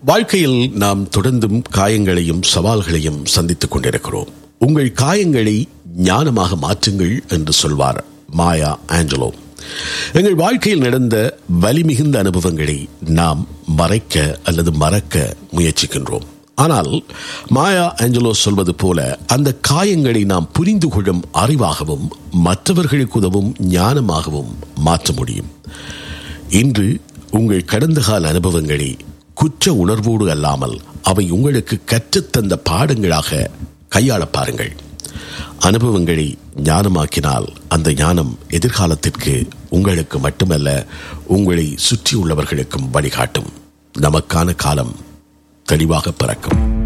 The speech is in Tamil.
வாழ்க்கையில் நாம் தொடர்ந்தும் காயங்களையும் சவால்களையும் சந்தித்துக் கொண்டிருக்கிறோம் உங்கள் காயங்களை ஞானமாக மாற்றுங்கள் என்று சொல்வார் மாயா ஆஞ்சலோ எங்கள் வாழ்க்கையில் நடந்த வலிமிகுந்த அனுபவங்களை நாம் மறைக்க அல்லது மறக்க முயற்சிக்கின்றோம் ஆனால் மாயா ஆஞ்சலோ சொல்வது போல அந்த காயங்களை நாம் புரிந்து கொள்ளும் அறிவாகவும் மற்றவர்களுக்கு உதவும் ஞானமாகவும் மாற்ற முடியும் இன்று உங்கள் கடந்த கால அனுபவங்களை குற்ற உணர்வோடு அல்லாமல் அவை உங்களுக்கு கற்றுத்தந்த பாடங்களாக கையாள பாருங்கள் அனுபவங்களை ஞானமாக்கினால் அந்த ஞானம் எதிர்காலத்திற்கு உங்களுக்கு மட்டுமல்ல உங்களை சுற்றியுள்ளவர்களுக்கும் வழிகாட்டும் நமக்கான காலம் தெளிவாக பிறக்கும்